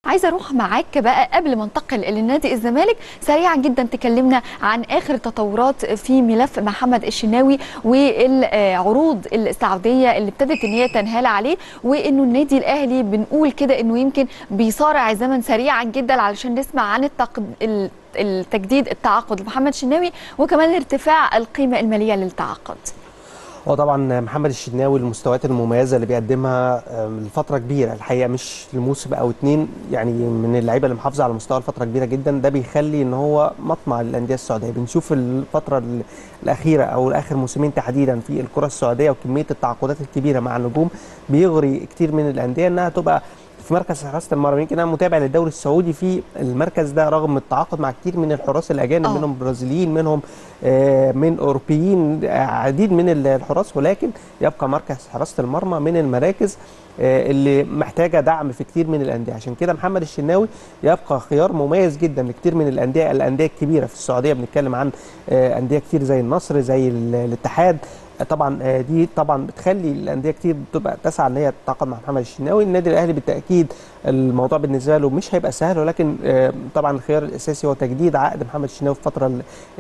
عايزه اروح معاك بقى قبل ما انتقل لنادي الزمالك سريعا جدا تكلمنا عن اخر التطورات في ملف محمد الشناوي والعروض السعوديه اللي ابتدت ان هي تنهال عليه وانه النادي الاهلي بنقول كده انه يمكن بيصارع الزمن سريعا جدا علشان نسمع عن التقد... التجديد التعاقد لمحمد الشناوي وكمان ارتفاع القيمه الماليه للتعاقد هو طبعا محمد الشناوي المستويات المميزه اللي بيقدمها لفتره كبيره الحقيقه مش لموسم او اتنين يعني من اللعيبه اللي محافظه على مستوى لفتره كبيره جدا ده بيخلي ان هو مطمع للانديه السعوديه بنشوف الفتره الاخيره او اخر موسمين تحديدا في الكره السعوديه وكميه التعاقدات الكبيره مع النجوم بيغري كتير من الانديه انها تبقى في مركز حراسه المرمى يمكن انا متابع للدوري السعودي في المركز ده رغم التعاقد مع كتير من الحراس الاجانب أوه. منهم برازيليين منهم آه من اوروبيين عديد من الحراس ولكن يبقى مركز حراسه المرمى من المراكز آه اللي محتاجه دعم في كتير من الانديه عشان كده محمد الشناوي يبقى خيار مميز جدا لكتير من الانديه الانديه الكبيره في السعوديه بنتكلم عن آه انديه كتير زي النصر زي الاتحاد طبعا دي طبعا بتخلي الانديه كتير بتبقى تسعى ان هي تتعاقد مع محمد الشناوي النادي الاهلي بالتاكيد الموضوع بالنسبه له مش هيبقى سهل ولكن طبعا الخيار الاساسي هو تجديد عقد محمد الشناوي في الفتره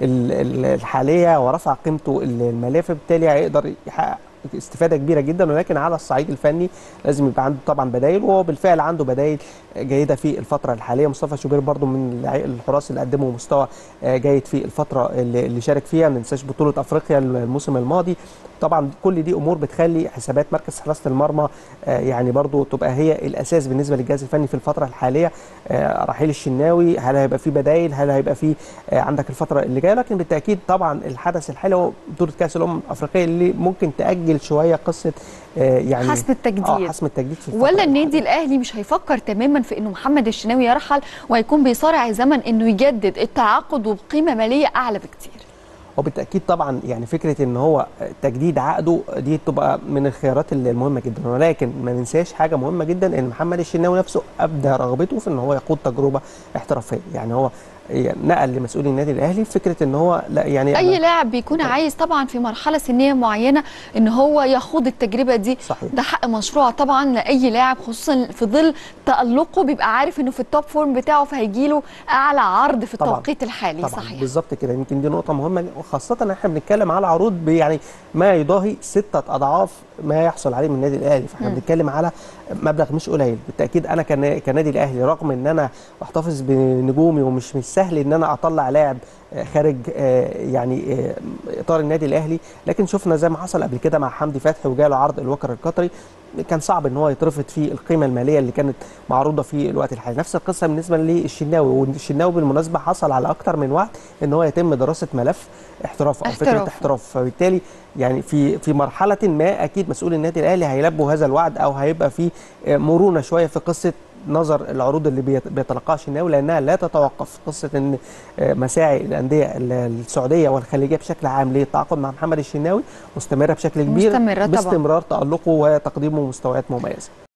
الحاليه ورفع قيمته الماليه فبالتالي هيقدر يحقق استفاده كبيره جدا ولكن على الصعيد الفني لازم يبقى عنده طبعا بدايل وهو بالفعل عنده بدايل جيده في الفتره الحاليه مصطفى شوبير برده من الحراس اللي قدموا مستوى جيد في الفتره اللي شارك فيها ما ننساش بطوله افريقيا الموسم الماضي طبعا كل دي امور بتخلي حسابات مركز حراسه المرمى يعني برضو تبقى هي الاساس بالنسبه للجهاز الفني في الفتره الحاليه رحيل الشناوي هل هيبقى في بدايل هل هيبقى في عندك الفتره اللي جايه لكن بالتاكيد طبعا الحدث الحالي هو بطوله كاس الامم الافريقيه اللي ممكن تاجل شويه قصه يعني حسم التجديد اه حسم التجديد في ولا النادي الاهلي مش هيفكر تماما في انه محمد الشناوي يرحل وهيكون بيصارع الزمن انه يجدد التعاقد وبقيمه ماليه اعلى بكتير وبالتاكيد طبعا يعني فكره ان هو تجديد عقده دي تبقى من الخيارات المهمه جدا ولكن ما ننساش حاجه مهمه جدا ان محمد الشناوي نفسه ابدى رغبته في ان هو يخوض تجربه احترافيه يعني هو نقل لمسؤولي النادي الاهلي فكره ان هو لا يعني اي لاعب بيكون عايز طبعا في مرحله سنيه معينه ان هو يخوض التجربه دي صحيح. ده حق مشروع طبعا لاي لاعب خصوصا في ظل تالقه بيبقى عارف انه في التوب فورم بتاعه فهيجي له اعلى عرض في طبعًا. التوقيت الحالي طبعًا. صحيح بالظبط كده يمكن دي نقطه مهمه وخاصه ان احنا بنتكلم على عروض يعني ما يضاهي سته اضعاف ما يحصل عليه من النادي الاهلي فاحنا بنتكلم على مبلغ مش قليل بالتاكيد انا كنادي الاهلي رغم ان انا بحتفظ بنجومي ومش مش سهل ان انا اطلع لاعب خارج يعني اطار النادي الاهلي لكن شفنا زي ما حصل قبل كده مع حمدي فتحي وجاله عرض الوكر القطري كان صعب ان هو يترفض في القيمه الماليه اللي كانت معروضه في الوقت الحالي نفس القصه بالنسبه للشناوي والشناوي بالمناسبه حصل على اكتر من وعد ان هو يتم دراسه ملف احتراف او فكره احتراف فبالتالي يعني في في مرحله ما اكيد مسؤول النادي الاهلي هيلبوا هذا الوعد او هيبقى في مرونه شويه في قصه نظر العروض اللي بيتلقاها الشناوي لانها لا تتوقف قصه ان مساعي الانديه السعوديه والخليجيه بشكل عام للتعاقد مع محمد الشناوي مستمره بشكل كبير مستمرة طبعا. باستمرار تالقه وتقديمه مستويات مميزه